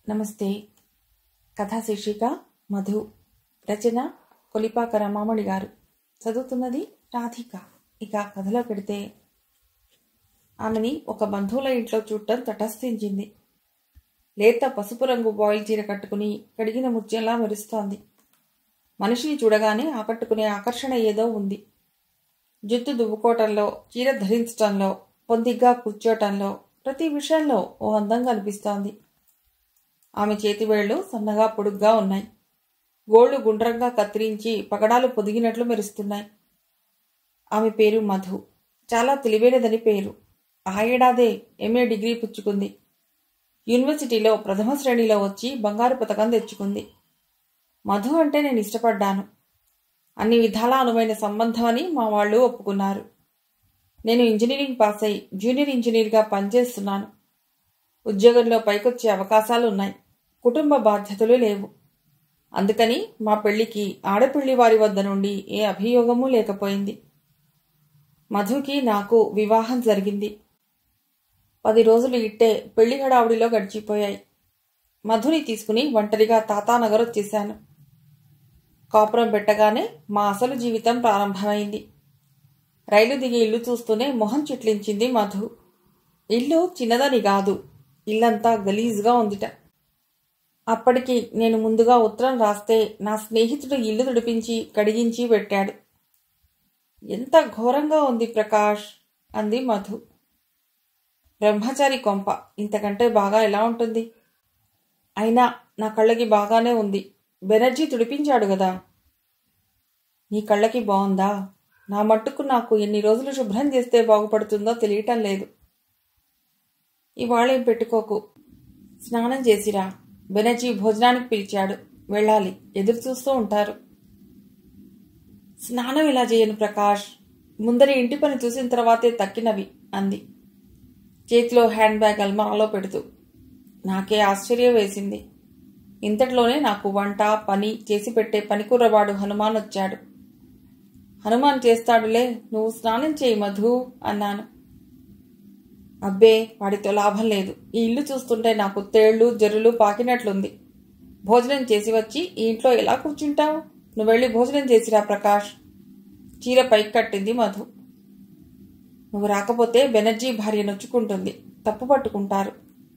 నమస్తే కథా శీర్షిక మధు రచన కొలిపాక రమామణి గారు చదువుతున్నది రాధిక ఇక కథలో పెడితే ఆమెని ఒక బంధువుల ఇంట్లో చూడటం తటస్థించింది లేత పసుపు రంగు బాయిల్ చీర కట్టుకుని కడిగిన ముత్యంలా మెరుస్తోంది మనిషిని చూడగానే ఆకట్టుకునే ఆకర్షణ ఏదో ఉంది జుత్తు దువ్వుకోవటంలో చీర ధరించటంలో పొందిగ్గా కూర్చోటంలో ప్రతి విషయంలో ఓ అందంగా అనిపిస్తోంది ఆమె చేతివేళ్లు సన్నగా పొడుగ్గా ఉన్నాయి గోళ్లు గుండ్రంగా కత్తిరించి పగడాలు పొదిగినట్లు మెరుస్తున్నాయి ఆమె పేరు మధు చాలా తెలివైనదని పేరు ఆ ఏడాదే ఎంఏ డిగ్రీ పుచ్చుకుంది యూనివర్సిటీలో ప్రథమ శ్రేణిలో వచ్చి బంగారు పథకం తెచ్చుకుంది మధు అంటే నేను ఇష్టపడ్డాను అన్ని విధాలా అనువైన సంబంధం అని మా వాళ్ళు ఒప్పుకున్నారు నేను ఇంజనీరింగ్ పాస్ అయి జూనియర్ ఇంజనీర్గా పనిచేస్తున్నాను ఉద్యోగంలో పైకొచ్చే అవకాశాలు ఉన్నాయి కుటుంబ బాధ్యతలు లేవు అందుకని మా పెళ్లికి ఆడపిల్లి వారి వద్ద నుండి ఏ అభియోగమూ లేకపోయింది మధుకి నాకు వివాహం జరిగింది పది రోజులు ఇట్టే పెళ్లి హడావుడిలో గడిచిపోయాయి మధుని తీసుకుని ఒంటరిగా తాతానగర్ వచ్చేశాను కాపురం పెట్టగానే మా అసలు జీవితం ప్రారంభమైంది రైలు దిగి ఇల్లు చూస్తూనే మొహం చిట్లించింది మధు ఇల్లు చిన్నదని కాదు ఇల్లంతా గలీజ్గా ఉందిట అప్పటికి నేను ముందుగా ఉత్తరం రాస్తే నా స్నేహితుడు ఇల్లు తుడిపించి కడిగించి పెట్టాడు ఎంత ఘోరంగా ఉంది ప్రకాష్ అంది మధు బ్రహ్మచారి కొంప ఇంతకంటే బాగా ఎలా ఉంటుంది అయినా నా కళ్ళకి బాగానే ఉంది బెనర్జీ తుడిపించాడు కదా నీ కళ్ళకి బాగుందా నా మట్టుకు నాకు ఎన్ని రోజులు శుభ్రం చేస్తే బాగుపడుతుందో తెలియటం లేదు ఇవాళేం పెట్టుకోకు స్నానం చేసిరా బెనర్జీ భోజనానికి పిలిచాడు వెళ్ళాలి ఎదురు చూస్తూ ఉంటారు స్నానం ఇలా చేయను ప్రకాష్ ముందరి ఇంటి పని చూసిన తర్వాతే తక్కినవి అంది చేతిలో హ్యాండ్ బ్యాగ్ అల్మారాలో పెడుతూ నాకే ఆశ్చర్యం వేసింది ఇంతట్లోనే నాకు వంట పని చేసి పెట్టే పనికూరవాడు హనుమాన్ వచ్చాడు హనుమాన్ చేస్తాడులే నువ్వు స్నానం చేయి మధు అన్నాను అబ్బే వాడితో లాభం లేదు ఈ ఇల్లు చూస్తుంటే నాకు తేళ్లు జర్రులు పాకినట్లుంది భోజనం చేసి వచ్చి ఈ ఇంట్లో ఎలా కూర్చుంటావు నువ్వు వెళ్ళి భోజనం చేసిరా ప్రకాష్ చీర పైకి కట్టింది మధు నువ్వు రాకపోతే బెనర్జీ భార్య నొచ్చుకుంటుంది తప్పు పట్టుకుంటారు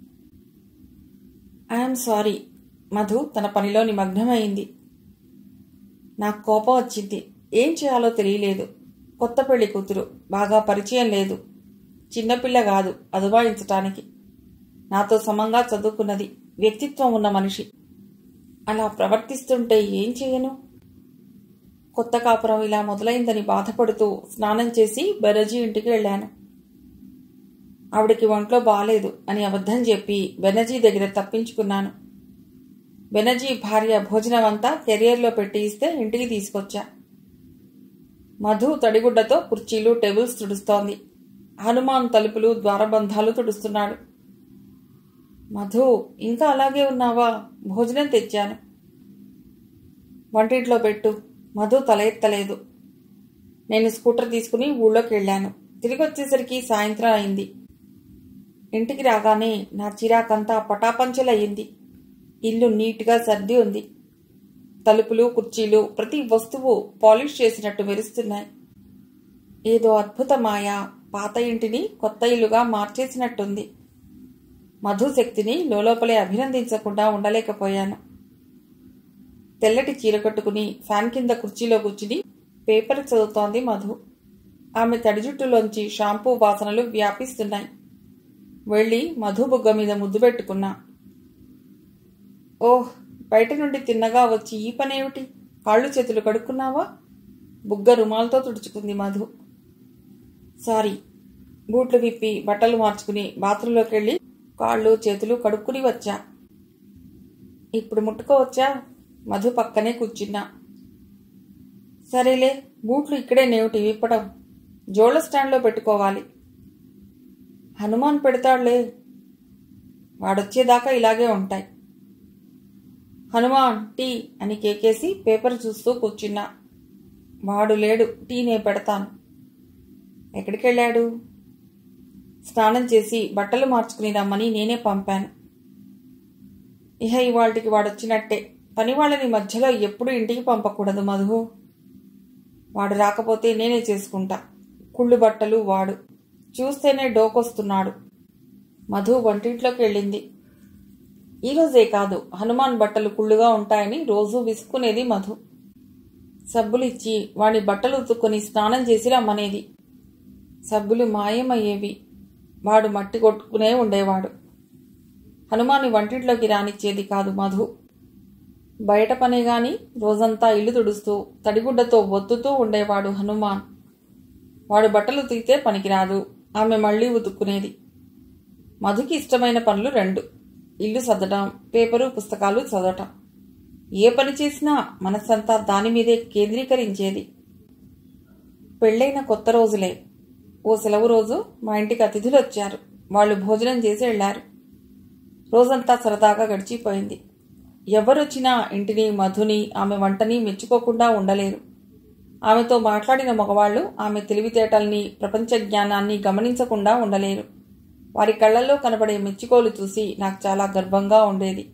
ఐఎమ్ సారీ మధు తన పనిలో నిమగ్నమైంది నాకు కోపం వచ్చింది ఏం చేయాలో తెలియలేదు కొత్త పెళ్లి కూతురు బాగా పరిచయం లేదు చిన్నపిల్ల కాదు అదువాయించటానికి నాతో సమంగా చదువుకున్నది వ్యక్తిత్వం ఉన్న మనిషి అలా ప్రవర్తిస్తుంటే ఏం చేయను కొత్త కాపురం ఇలా మొదలైందని బాధపడుతూ స్నానం చేసి బెనర్జీ ఇంటికి వెళ్ళాను ఆవిడకి ఒంట్లో బాలేదు అని అబద్ధం చెప్పి బెనర్జీ దగ్గర తప్పించుకున్నాను బెనర్జీ భార్య భోజనం అంతా కెరియర్లో పెట్టి ఇస్తే ఇంటికి తీసుకొచ్చా మధు తడిగుడ్డతో కుర్చీలు టేబుల్స్ తుడుస్తోంది హనుమాన్ తలుపులు ద్వారబంధాలు తుడుస్తున్నాడు మధు ఇంకా అలాగే ఉన్నావా భోజనం తెచ్చాను వంటింట్లో పెట్టు మధు తల ఎత్తలేదు నేను స్కూటర్ తీసుకుని ఊళ్ళోకి వెళ్ళాను తిరిగి వచ్చేసరికి సాయంత్రం అయింది ఇంటికి రాగానే నా చిరాకంతా పటాపంచలయ్యింది ఇల్లు నీట్గా సర్ది ఉంది తలుపులు కుర్చీలు ప్రతి వస్తువు పాలిష్ చేసినట్టు మెరుస్తున్నాయి ఏదో అద్భుత మాయ పాత ఇంటిని కొత్త ఇల్లుగా మార్చేసినట్టుంది మధు శక్తిని లోపలే అభినందించకుండా ఉండలేకపోయాను తెల్లటి చీర కట్టుకుని ఫ్యాన్ కింద కుర్చీలో కూర్చుని పేపర్ చదువుతోంది మధు ఆమె తడి జుట్టులోంచి షాంపూ వాసనలు వ్యాపిస్తున్నాయి వెళ్ళి మధు బుగ్గ మీద ముద్దు పెట్టుకున్నా ఓహ్ బయట నుండి తిన్నగా వచ్చి ఈ పనేమిటి కాళ్ళు చేతులు కడుక్కున్నావా బుగ్గ రుమాలతో తుడుచుకుంది మధు సారీ బూట్లు విప్పి బట్టలు మార్చుకుని బాత్రూంలోకి వెళ్ళి కాళ్ళు చేతులు కడుక్కుని వచ్చా ఇప్పుడు ముట్టుకోవచ్చా మధు పక్కనే కూర్చున్నా సరేలే బూట్లు ఇక్కడే నేమిటి విప్పడం జోళ్ల స్టాండ్లో పెట్టుకోవాలి హనుమాన్ పెడతాడులే వాడొచ్చేదాకా ఇలాగే ఉంటాయి హనుమాన్ టీ అని కేకేసి పేపర్ చూస్తూ కూర్చున్నా వాడు లేడు టీ నే పెడతాను ఎక్కడికి వెళ్ళాడు స్నానం చేసి బట్టలు మార్చుకుని రమ్మని నేనే పంపాను ఇహ ఇవాళకి వాడొచ్చినట్టే పని వాళ్ళని మధ్యలో ఎప్పుడు ఇంటికి పంపకూడదు మధు వాడు రాకపోతే నేనే చేసుకుంటా కుళ్ళు బట్టలు వాడు చూస్తేనే డోకొస్తున్నాడు మధు వంటింట్లోకి వెళ్ళింది ఈరోజే కాదు హనుమాన్ బట్టలు కుళ్ళుగా ఉంటాయని రోజూ విసుక్కునేది మధు సబ్బులు ఇచ్చి వాడి బట్టలు ఉతుక్కొని స్నానం చేసి రమ్మనేది సబ్బులు మాయమయ్యేవి వాడు మట్టి కొట్టుకునే ఉండేవాడు హనుమాని వంటింట్లోకి రానిచ్చేది కాదు మధు బయట పనే గాని రోజంతా ఇల్లు తుడుస్తూ తడిగుడ్డతో ఒత్తుతూ ఉండేవాడు హనుమాన్ వాడు బట్టలు ఉతికితే పనికిరాదు ఆమె మళ్ళీ ఉతుక్కునేది మధుకి ఇష్టమైన పనులు రెండు ఇల్లు సర్దడం పేపరు పుస్తకాలు చదవటం ఏ పని చేసినా మనసంతా దాని మీదే కేంద్రీకరించేది పెళ్ళైన కొత్త రోజులే ఓ సెలవు రోజు మా ఇంటికి అతిథులు వచ్చారు వాళ్ళు భోజనం చేసి వెళ్లారు రోజంతా సరదాగా గడిచిపోయింది ఎవరొచ్చినా ఇంటిని మధుని ఆమె వంటని మెచ్చుకోకుండా ఉండలేరు ఆమెతో మాట్లాడిన మగవాళ్ళు ఆమె తెలివితేటల్ని ప్రపంచ జ్ఞానాన్ని గమనించకుండా ఉండలేరు వారి కళ్ళల్లో కనబడే మెచ్చుకోలు చూసి నాకు చాలా గర్వంగా ఉండేది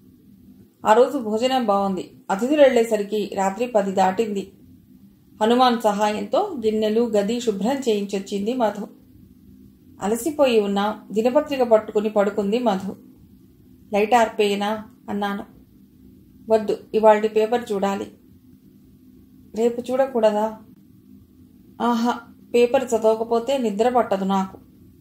ఆ రోజు భోజనం బాగుంది అతిథులు వెళ్లేసరికి రాత్రి పది దాటింది హనుమాన్ సహాయంతో గిన్నెలు గది శుభ్రం చేయించొచ్చింది మధు అలసిపోయి ఉన్న దినపత్రిక పట్టుకుని పడుకుంది మధు లైట్ ఆర్పేయనా అన్నాను వద్దు ఇవాళ పేపర్ చూడాలి రేపు చూడకూడదా ఆహా పేపర్ చదవకపోతే నిద్ర పట్టదు నాకు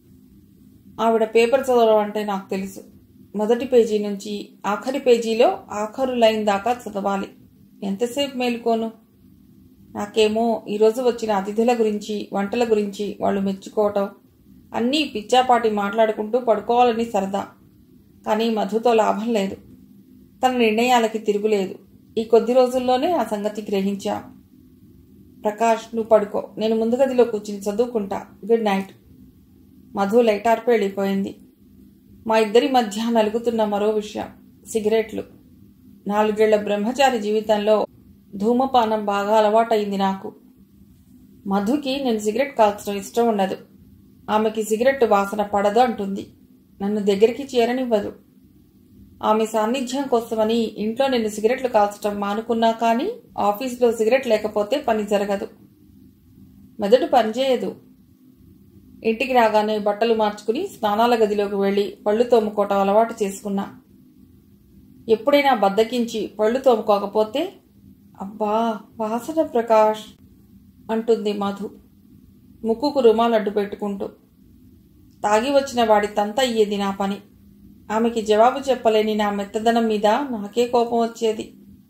ఆవిడ పేపర్ చదవడం అంటే నాకు తెలుసు మొదటి పేజీ నుంచి ఆఖరి పేజీలో ఆఖరు లైన్ దాకా చదవాలి ఎంతసేపు మేలుకోను నాకేమో ఈరోజు వచ్చిన అతిథుల గురించి వంటల గురించి వాళ్ళు మెచ్చుకోవటం అన్నీ పిచ్చాపాటి మాట్లాడుకుంటూ పడుకోవాలని సరదా కానీ మధుతో లాభం లేదు తన నిర్ణయాలకి తిరుగులేదు ఈ కొద్ది రోజుల్లోనే ఆ సంగతి గ్రహించా ప్రకాష్ నువ్వు పడుకో నేను ముందు గదిలో కూర్చుని చదువుకుంటా గుడ్ నైట్ మధు లైటార్పు వెళ్ళిపోయింది మా ఇద్దరి మధ్య నలుగుతున్న మరో విషయం సిగరెట్లు నాలుగేళ్ల బ్రహ్మచారి జీవితంలో ధూమపానం బాగా అలవాటైంది నాకు మధుకి నేను సిగరెట్ కాల్చడం ఇష్టం ఉండదు ఆమెకి సిగరెట్ వాసన పడదు అంటుంది నన్ను దగ్గరికి చేరనివ్వదు ఆమె సాన్నిధ్యం కోసమని ఇంట్లో నేను సిగరెట్లు కాల్చడం మానుకున్నా కానీ ఆఫీసులో సిగరెట్ లేకపోతే పని జరగదు మెదడు పనిచేయదు ఇంటికి రాగానే బట్టలు మార్చుకుని స్నానాల గదిలోకి వెళ్ళి పళ్ళు తోముకోవటం అలవాటు చేసుకున్నా ఎప్పుడైనా బద్దకించి పళ్ళు తోముకోకపోతే అబ్బా వాసన ప్రకాష్ అంటుంది మధు ముక్కుకు రుమాలు అడ్డు పెట్టుకుంటూ తాగి వచ్చిన వాడి తంత అయ్యేది నా పని ఆమెకి జవాబు చెప్పలేని నా మెత్తదనం మీద నాకే కోపం వచ్చేది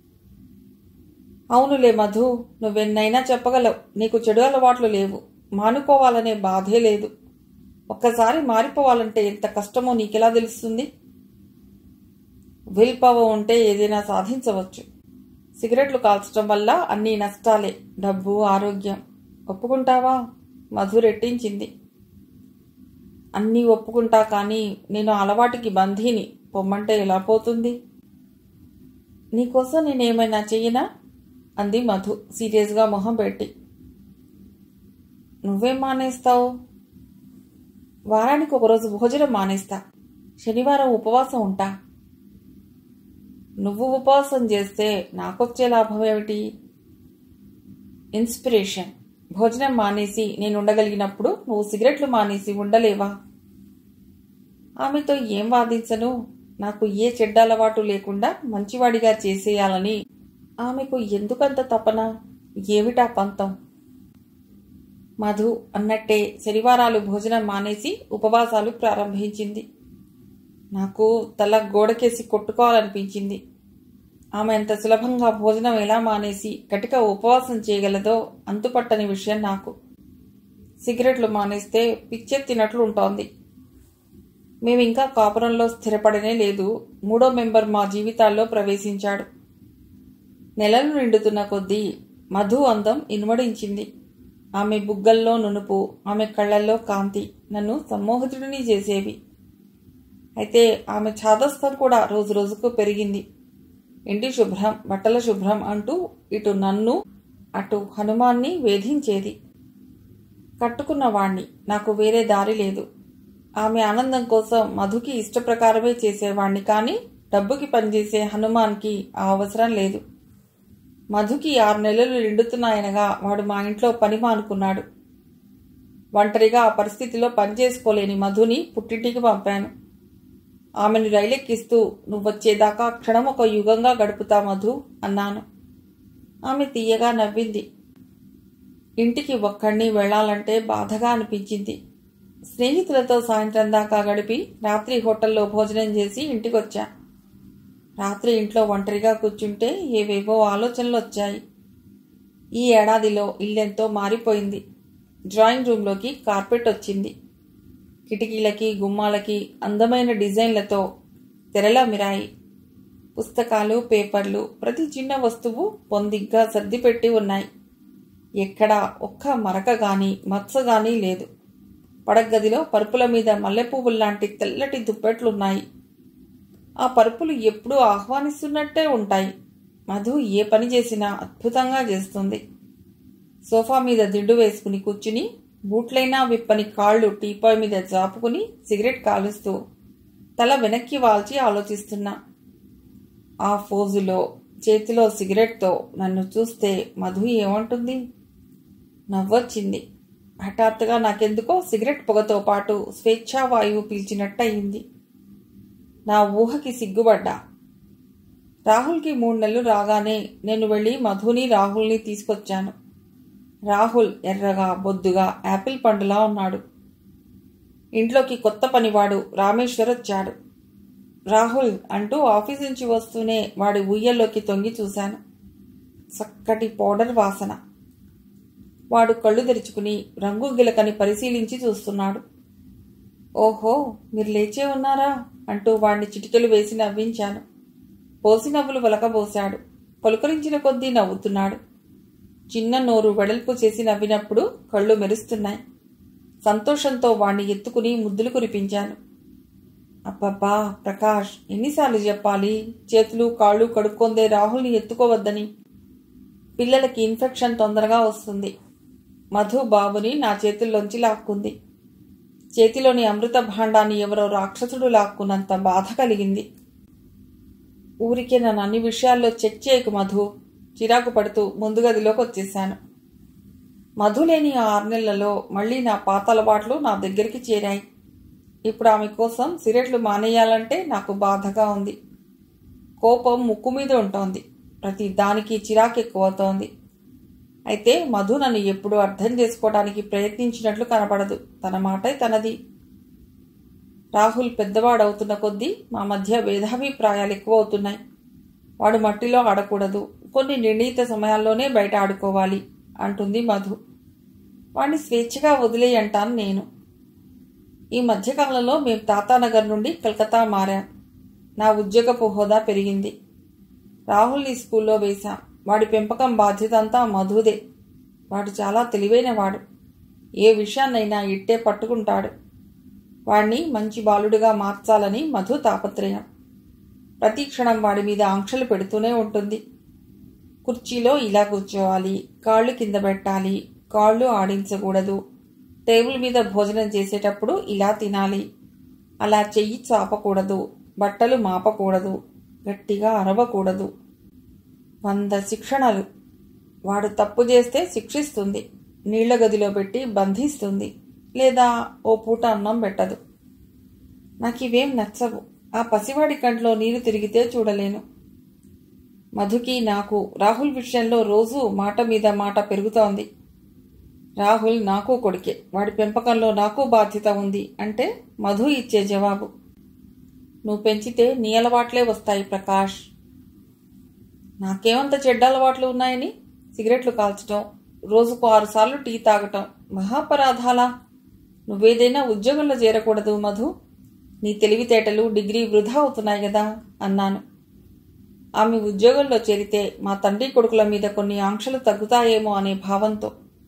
అవునులే మధు నువ్వెన్నైనా చెప్పగలవు నీకు చెడు అలవాట్లు లేవు మానుకోవాలనే బాధే లేదు ఒక్కసారి మారిపోవాలంటే ఎంత కష్టమో నీకెలా తెలుస్తుంది విల్ పవర్ ఉంటే ఏదైనా సాధించవచ్చు సిగరెట్లు కాల్చడం వల్ల అన్ని నష్టాలే డబ్బు ఆరోగ్యం ఒప్పుకుంటావా మధు రెట్టించింది అన్నీ ఒప్పుకుంటా కానీ నేను అలవాటుకి బంధీని పొమ్మంటే ఎలా పోతుంది నీకోసం నేనేమైనా చెయ్యనా అంది మధు సీరియస్గా మొహం పెట్టి నువ్వేం మానేస్తావు వారానికి ఒకరోజు భోజనం మానేస్తా శనివారం ఉపవాసం ఉంటా నువ్వు ఉపవాసం చేస్తే నాకొచ్చే లాభం ఏమిటి ఇన్స్పిరేషన్ భోజనం మానేసి నేను ఉండగలిగినప్పుడు నువ్వు సిగరెట్లు మానేసి ఉండలేవా ఆమెతో ఏం వాదించను నాకు ఏ చెడ్డ అలవాటు లేకుండా మంచివాడిగా చేసేయాలని ఆమెకు ఎందుకంత తపన ఏమిటా పంతం మధు అన్నట్టే శనివారాలు భోజనం మానేసి ఉపవాసాలు ప్రారంభించింది నాకు తల గోడకేసి కొట్టుకోవాలనిపించింది ఆమె ఎంత సులభంగా భోజనం ఎలా మానేసి కటిక ఉపవాసం చేయగలదో అంతుపట్టని విషయం నాకు సిగరెట్లు మానేస్తే పిచ్చెత్తినట్లు ఉంటోంది మేమింకా కాపురంలో స్థిరపడనే లేదు మూడో మెంబర్ మా జీవితాల్లో ప్రవేశించాడు నెలలు నిండుతున్న కొద్దీ మధు అందం ఇనుమడించింది ఆమె బుగ్గల్లో నునుపు ఆమె కళ్ళల్లో కాంతి నన్ను సమ్మోహితుడిని చేసేవి అయితే ఆమె ఛాదస్థం కూడా రోజు రోజుకు పెరిగింది ఇంటి శుభ్రం బట్టల శుభ్రం అంటూ ఇటు నన్ను అటు హనుమాన్ని వేధించేది కట్టుకున్న వాణ్ణి నాకు వేరే దారి లేదు ఆమె ఆనందం కోసం మధుకి ఇష్టప్రకారమే చేసేవాణ్ణి కానీ డబ్బుకి పనిచేసే హనుమాన్కి ఆ అవసరం లేదు మధుకి ఆరు నెలలు నిండుతున్నాయనగా వాడు మా ఇంట్లో పని మానుకున్నాడు ఒంటరిగా ఆ పరిస్థితిలో పనిచేసుకోలేని మధుని పుట్టింటికి పంపాను ఆమెను రైలెక్కిస్తూ నువ్వొచ్చేదాకా క్షణం ఒక యుగంగా గడుపుతా మధు అన్నాను ఆమె తీయగా నవ్వింది ఇంటికి ఒక్కడిని వెళ్లాలంటే బాధగా అనిపించింది స్నేహితులతో సాయంత్రం దాకా గడిపి రాత్రి హోటల్లో భోజనం చేసి ఇంటికొచ్చా రాత్రి ఇంట్లో ఒంటరిగా కూర్చుంటే ఏవేవో ఆలోచనలు వచ్చాయి ఈ ఏడాదిలో ఇల్లెంతో మారిపోయింది డ్రాయింగ్ రూమ్లోకి కార్పెట్ వచ్చింది కిటికీలకి గుమ్మాలకి అందమైన డిజైన్లతో తెరల మిరాయి పుస్తకాలు పేపర్లు ప్రతి చిన్న వస్తువు పొందిగ్గా సర్దిపెట్టి ఉన్నాయి ఎక్కడా ఒక్క మరక గాని మచ్చ గాని లేదు పడగదిలో పరుపుల మీద మల్లెపువ్వుల్లాంటి తెల్లటి దుప్పెట్లున్నాయి ఆ పరుపులు ఎప్పుడూ ఆహ్వానిస్తున్నట్టే ఉంటాయి మధు ఏ పని చేసినా అద్భుతంగా చేస్తుంది సోఫా మీద దిండు వేసుకుని కూర్చుని బూట్లైనా విప్పని కాళ్ళు టీపాయ్ మీద జాపుకుని సిగరెట్ కాలుస్తూ తల వెనక్కి వాల్చి ఆలోచిస్తున్నా ఆ ఫోజులో చేతిలో సిగరెట్తో నన్ను చూస్తే మధు ఏమంటుంది నవ్వొచ్చింది హఠాత్తుగా నాకెందుకో సిగరెట్ పొగతో పాటు స్వేచ్ఛావాయువు పీల్చినట్టయింది నా ఊహకి సిగ్గుపడ్డా రాహుల్కి మూడు నెలలు రాగానే నేను వెళ్ళి మధుని రాహుల్ని తీసుకొచ్చాను రాహుల్ ఎర్రగా బొద్దుగా యాపిల్ పండులా ఉన్నాడు ఇంట్లోకి కొత్త పనివాడు రామేశ్వర్ వచ్చాడు రాహుల్ అంటూ ఆఫీస్ నుంచి వస్తూనే వాడి ఉయ్యల్లోకి తొంగి చూశాను చక్కటి పౌడర్ వాసన వాడు కళ్ళు తెరుచుకుని రంగు గిలకని పరిశీలించి చూస్తున్నాడు ఓహో మీరు లేచే ఉన్నారా అంటూ వాడిని చిటికెలు వేసి నవ్వించాను పోసి నవ్వులు వలకబోశాడు పలుకరించిన కొద్దీ నవ్వుతున్నాడు చిన్న నోరు వెడల్పు చేసి నవ్వినప్పుడు కళ్ళు మెరుస్తున్నాయి సంతోషంతో వాణ్ణి ఎత్తుకుని ముద్దులు కురిపించాను అబ్బబ్బా ప్రకాష్ ఎన్నిసార్లు చెప్పాలి చేతులు కాళ్ళు కడుక్కొందే రాహుల్ని ఎత్తుకోవద్దని పిల్లలకి ఇన్ఫెక్షన్ తొందరగా వస్తుంది మధు బాబుని నా చేతుల్లోంచి లాక్కుంది చేతిలోని అమృత భాండాన్ని ఎవరో రాక్షసుడు లాక్కున్నంత బాధ కలిగింది ఊరికే నన్ను అన్ని విషయాల్లో చెక్ చేయకు మధు చిరాకు పడుతూ ముందు గదిలోకి వచ్చేశాను మధు లేని ఆ ఆరు నెలలలో మళ్ళీ నా పాత అలవాట్లు నా దగ్గరికి చేరాయి ఇప్పుడు ఆమె కోసం సిగరెట్లు మానేయాలంటే నాకు బాధగా ఉంది కోపం ముక్కు మీద ఉంటోంది ప్రతి దానికి చిరాకు ఎక్కువవుతోంది అయితే మధు నన్ను ఎప్పుడూ అర్థం చేసుకోవడానికి ప్రయత్నించినట్లు కనపడదు తన మాటే తనది రాహుల్ పెద్దవాడవుతున్న కొద్దీ మా మధ్య భేదాభిప్రాయాలు ఎక్కువ అవుతున్నాయి వాడు మట్టిలో ఆడకూడదు కొన్ని నిర్ణీత సమయాల్లోనే బయట ఆడుకోవాలి అంటుంది మధు వాడిని స్వేచ్ఛగా వదిలేయి అంటాను నేను ఈ మధ్యకాలంలో మేము తాతానగర్ నుండి కలకత్తా మారాం నా ఉద్యోగపు హోదా పెరిగింది రాహుల్ని స్కూల్లో వేశాం వాడి పెంపకం బాధ్యత అంతా మధుదే వాడు చాలా తెలివైనవాడు ఏ విషయాన్నైనా ఇట్టే పట్టుకుంటాడు వాణ్ణి మంచి బాలుడిగా మార్చాలని మధు తాపత్రయం ప్రతి క్షణం వాడి మీద ఆంక్షలు పెడుతూనే ఉంటుంది కుర్చీలో ఇలా కూర్చోవాలి కాళ్ళు కింద పెట్టాలి కాళ్ళు ఆడించకూడదు టేబుల్ మీద భోజనం చేసేటప్పుడు ఇలా తినాలి అలా చెయ్యి చాపకూడదు బట్టలు మాపకూడదు గట్టిగా అరవకూడదు వంద శిక్షణలు వాడు తప్పు చేస్తే శిక్షిస్తుంది నీళ్ల గదిలో పెట్టి బంధిస్తుంది లేదా ఓ పూట అన్నం పెట్టదు నాకివేం నచ్చవు ఆ పసివాడి కంట్లో నీరు తిరిగితే చూడలేను మధుకి నాకు రాహుల్ విషయంలో రోజు మాట మీద మాట పెరుగుతోంది రాహుల్ నాకు కొడుకే వాడి పెంపకంలో నాకు బాధ్యత ఉంది అంటే మధు ఇచ్చే జవాబు నువ్వు పెంచితే నీ అలవాట్లే వస్తాయి ప్రకాష్ నాకేమంత చెడ్డ అలవాట్లు ఉన్నాయని సిగరెట్లు కాల్చటం రోజుకు ఆరుసార్లు టీ తాగటం మహాపరాధాలా నువ్వేదైనా ఉద్యోగంలో చేరకూడదు మధు నీ తెలివితేటలు డిగ్రీ వృధా అవుతున్నాయి కదా అన్నాను ఆమె ఉద్యోగంలో చేరితే మా తండ్రి కొడుకుల మీద కొన్ని ఆంక్షలు తగ్గుతాయేమో అనే భావంతో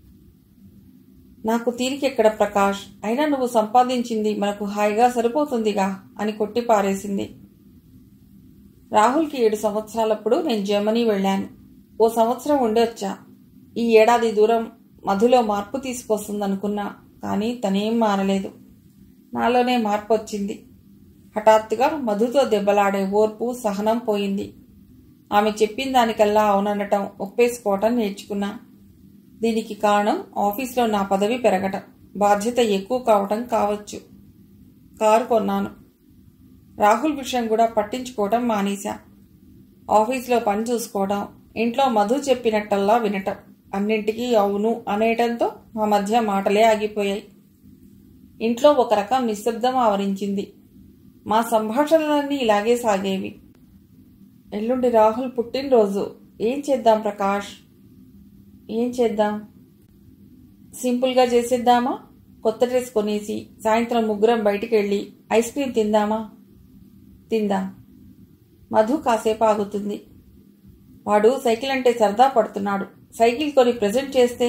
నాకు తీరికెక్కడ ప్రకాష్ అయినా నువ్వు సంపాదించింది మనకు హాయిగా సరిపోతుందిగా అని కొట్టి పారేసింది రాహుల్కి ఏడు సంవత్సరాలప్పుడు నేను జర్మనీ వెళ్ళాను ఓ సంవత్సరం ఉండొచ్చా ఈ ఏడాది దూరం మధులో మార్పు తీసుకొస్తుందనుకున్నా కానీ తనేం మారలేదు నాలోనే మార్పు వచ్చింది హఠాత్తుగా మధుతో దెబ్బలాడే ఓర్పు సహనం పోయింది ఆమె చెప్పిన దానికల్లా అవుననటం ఒప్పేసుకోవటం నేర్చుకున్నా దీనికి కారణం ఆఫీస్లో నా పదవి పెరగటం బాధ్యత ఎక్కువ కావటం కావచ్చు కారు కొన్నాను రాహుల్ విషయం కూడా పట్టించుకోవటం మానేశా ఆఫీస్లో పని చూసుకోవడం ఇంట్లో మధు చెప్పినట్టల్లా వినటం అన్నింటికీ అవును అనేయటంతో మా మధ్య మాటలే ఆగిపోయాయి ఇంట్లో ఒక రకం నిశ్శబ్దం ఆవరించింది మా సంభాషణలన్నీ ఇలాగే సాగేవి ఎల్లుండి రాహుల్ పుట్టినరోజు ఏం చేద్దాం ప్రకాష్ ఏం చేద్దాం సింపుల్గా చేసేద్దామా కొత్త డ్రెస్ కొనేసి సాయంత్రం ముగ్గురం బయటికి వెళ్ళి ఐస్ క్రీమ్ తిందామా తిందాం మధు కాసేపు ఆగుతుంది వాడు సైకిల్ అంటే సరదా పడుతున్నాడు సైకిల్ కొని ప్రజెంట్ చేస్తే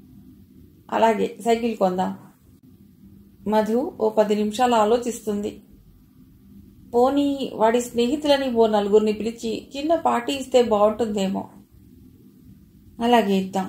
అలాగే సైకిల్ కొందాం మధు ఓ పది నిమిషాలు ఆలోచిస్తుంది పోనీ వాడి స్నేహితులని ఓ నలుగురిని పిలిచి చిన్న పార్టీ ఇస్తే బాగుంటుందేమో అలాగే ఇద్దాం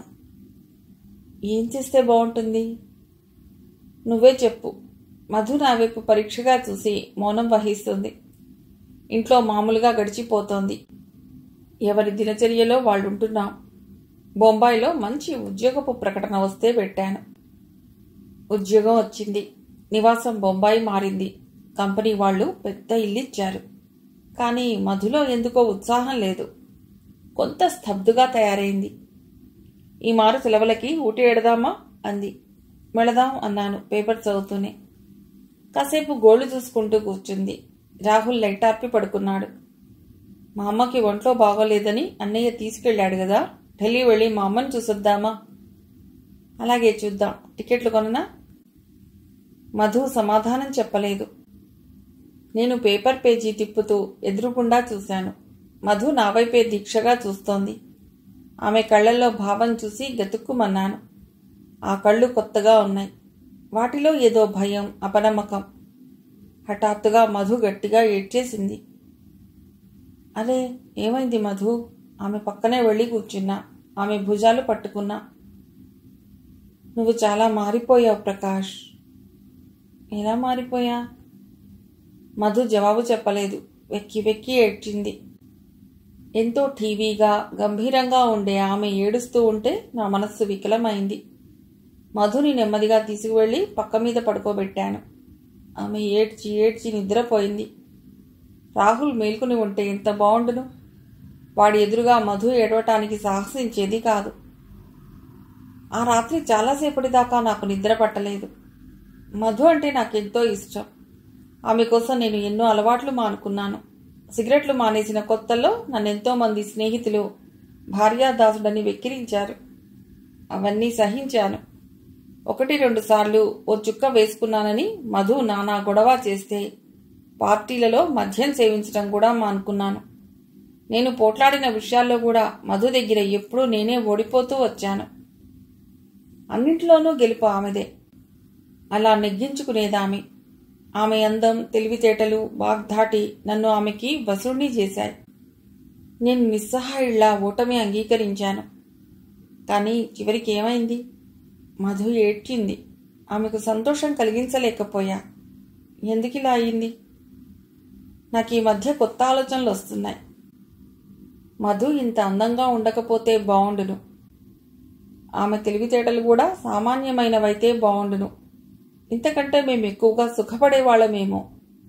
ఏం చేస్తే బాగుంటుంది నువ్వే చెప్పు మధు నా వైపు పరీక్షగా చూసి మౌనం వహిస్తుంది ఇంట్లో మామూలుగా గడిచిపోతోంది ఎవరి దినచర్యలో వాళ్ళు ఉంటున్నాం బొంబాయిలో మంచి ఉద్యోగపు ప్రకటన వస్తే పెట్టాను ఉద్యోగం వచ్చింది నివాసం బొంబాయి మారింది కంపెనీ వాళ్ళు పెద్ద ఇల్లు ఇచ్చారు కానీ మధులో ఎందుకో ఉత్సాహం లేదు కొంత స్తబ్దుగా తయారైంది ఈ మారు సెలవులకి ఊటీ ఎడదామా అంది వెళదాం అన్నాను పేపర్ చదువుతూనే కాసేపు గోళ్లు చూసుకుంటూ కూర్చుంది రాహుల్ లైట్ ఆర్పి పడుకున్నాడు మా అమ్మకి ఒంట్లో బాగోలేదని అన్నయ్య తీసుకెళ్ళాడు కదా ఢిల్లీ వెళ్ళి మా అమ్మని చూసొద్దామా అలాగే చూద్దాం టికెట్లు కొననా మధు సమాధానం చెప్పలేదు నేను పేపర్ పేజీ తిప్పుతూ ఎదురుకుండా చూశాను మధు నా వైపే దీక్షగా చూస్తోంది ఆమె కళ్ళల్లో భావం చూసి గతుక్కుమన్నాను ఆ కళ్ళు కొత్తగా ఉన్నాయి వాటిలో ఏదో భయం అపనమ్మకం హఠాత్తుగా మధు గట్టిగా ఏడ్చేసింది అరే ఏమైంది మధు ఆమె పక్కనే వెళ్ళి కూర్చున్నా ఆమె భుజాలు పట్టుకున్నా నువ్వు చాలా మారిపోయావు ప్రకాష్ ఎలా మారిపోయా మధు జవాబు చెప్పలేదు వెక్కి వెక్కి ఏడ్చింది ఎంతో టీవీగా గంభీరంగా ఉండే ఆమె ఏడుస్తూ ఉంటే నా మనస్సు వికలమైంది మధుని నెమ్మదిగా తీసుకువెళ్ళి పక్క మీద పడుకోబెట్టాను ఆమె ఏడ్చి ఏడ్చి నిద్రపోయింది రాహుల్ మేల్కొని ఉంటే ఎంత బాగుండును వాడి ఎదురుగా మధు ఏడవటానికి సాహసించేది కాదు ఆ రాత్రి చాలాసేపటి దాకా నాకు నిద్ర పట్టలేదు మధు అంటే నాకెంతో ఇష్టం ఆమె కోసం నేను ఎన్నో అలవాట్లు మానుకున్నాను సిగరెట్లు మానేసిన కొత్తల్లో నన్నెంతో మంది స్నేహితులు భార్యాదాసుడని వెక్కిరించారు అవన్నీ సహించాను ఒకటి రెండు సార్లు ఓ చుక్క వేసుకున్నానని మధు నానా గొడవ చేస్తే పార్టీలలో మద్యం సేవించడం కూడా మానుకున్నాను నేను పోట్లాడిన విషయాల్లో కూడా మధు దగ్గర ఎప్పుడూ నేనే ఓడిపోతూ వచ్చాను అన్నింటిలోనూ గెలుపు ఆమెదే అలా నెగ్గించుకునేదామె ఆమె అందం తెలివితేటలు వాగ్ధాటి నన్ను ఆమెకి వసూణ్ణి చేశాయి నేను నిస్సహాయుళ్లా ఓటమి అంగీకరించాను కానీ చివరికి ఏమైంది మధు ఏడ్చింది ఆమెకు సంతోషం కలిగించలేకపోయా ఎందుకిలా అయింది నాకు ఈ మధ్య కొత్త ఆలోచనలు వస్తున్నాయి మధు ఇంత అందంగా ఉండకపోతే బావుండును ఆమె తెలివితేటలు కూడా సామాన్యమైనవైతే బావుండును ఇంతకంటే మేము ఎక్కువగా సుఖపడేవాళ్ళమేమో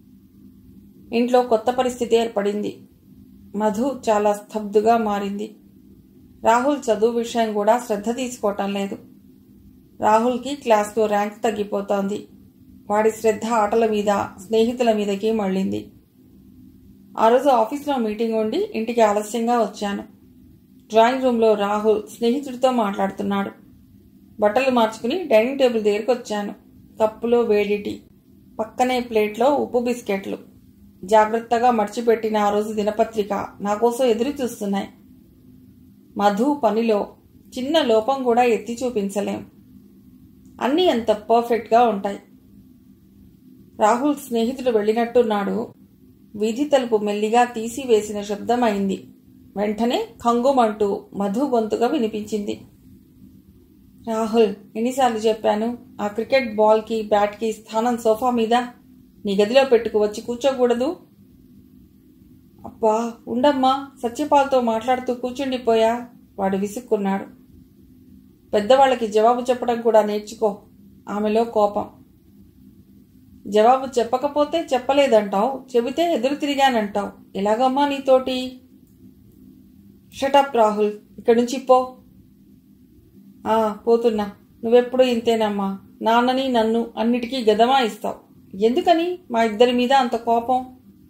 ఇంట్లో కొత్త పరిస్థితి ఏర్పడింది మధు చాలా స్తబ్దుగా మారింది రాహుల్ చదువు విషయం కూడా శ్రద్ధ తీసుకోవటం లేదు రాహుల్కి క్లాస్లో ర్యాంక్ తగ్గిపోతోంది వాడి శ్రద్ధ ఆటల మీద స్నేహితుల మీదకి మళ్ళింది ఆ రోజు ఆఫీస్లో మీటింగ్ ఉండి ఇంటికి ఆలస్యంగా వచ్చాను డ్రాయింగ్ రూమ్లో రాహుల్ స్నేహితుడితో మాట్లాడుతున్నాడు బట్టలు మార్చుకుని డైనింగ్ టేబుల్ దగ్గరికి వచ్చాను కప్పులో వేడి టీ పక్కనే ప్లేట్లో ఉప్పు బిస్కెట్లు జాగ్రత్తగా మర్చిపెట్టిన ఆ రోజు దినపత్రిక నా కోసం ఎదురు చూస్తున్నాయి మధు పనిలో చిన్న లోపం కూడా ఎత్తి చూపించలేం అన్నీ అంత పర్ఫెక్ట్గా ఉంటాయి రాహుల్ స్నేహితుడు వెళ్ళినట్టున్నాడు వీధి తలుపు మెల్లిగా తీసివేసిన శబ్దం అయింది వెంటనే ఖంగుమంటూ మధు గొంతుగా వినిపించింది రాహుల్ ఎన్నిసార్లు చెప్పాను ఆ క్రికెట్ బాల్కి బ్యాట్కి స్థానం సోఫా మీద నీ గదిలో పెట్టుకు వచ్చి కూర్చోకూడదు అబ్బా ఉండమ్మా సత్యపాల్తో మాట్లాడుతూ కూర్చుండిపోయా వాడు విసుక్కున్నాడు పెద్దవాళ్ళకి జవాబు చెప్పడం కూడా నేర్చుకో ఆమెలో కోపం జవాబు చెప్పకపోతే చెప్పలేదంటావు చెబితే ఎదురు తిరిగానంటావు ఎలాగమ్మా నీతోటి షటప్ రాహుల్ ఇక్కడి నుంచి పో ఆ పోతున్నా నువ్వెప్పుడు ఇంతేనమ్మా నాన్నని నన్ను అన్నిటికీ గదమా ఇస్తావు ఎందుకని మా ఇద్దరి మీద అంత కోపం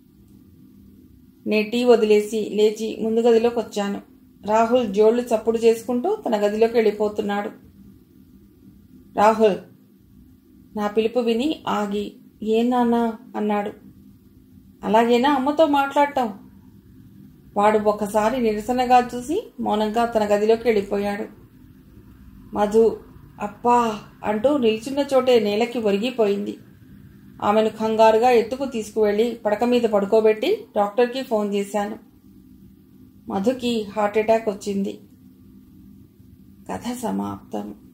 నే టీ వదిలేసి లేచి ముందు గదిలోకి వచ్చాను రాహుల్ జోళ్లు చప్పుడు చేసుకుంటూ తన గదిలోకి వెళ్ళిపోతున్నాడు రాహుల్ నా పిలుపు విని ఆగి ఏ నాన్నా అన్నాడు అలాగేనా అమ్మతో మాట్లాడటం వాడు ఒకసారి నిరసనగా చూసి మౌనంగా తన గదిలోకి వెళ్ళిపోయాడు మధు అప్పా అంటూ నిల్చున్న చోటే నేలకి ఒరిగిపోయింది ఆమెను కంగారుగా ఎత్తుకు తీసుకువెళ్ళి పడక మీద పడుకోబెట్టి డాక్టర్కి ఫోన్ చేశాను మధుకి హార్ట్ అటాక్ వచ్చింది కథ సమాప్తం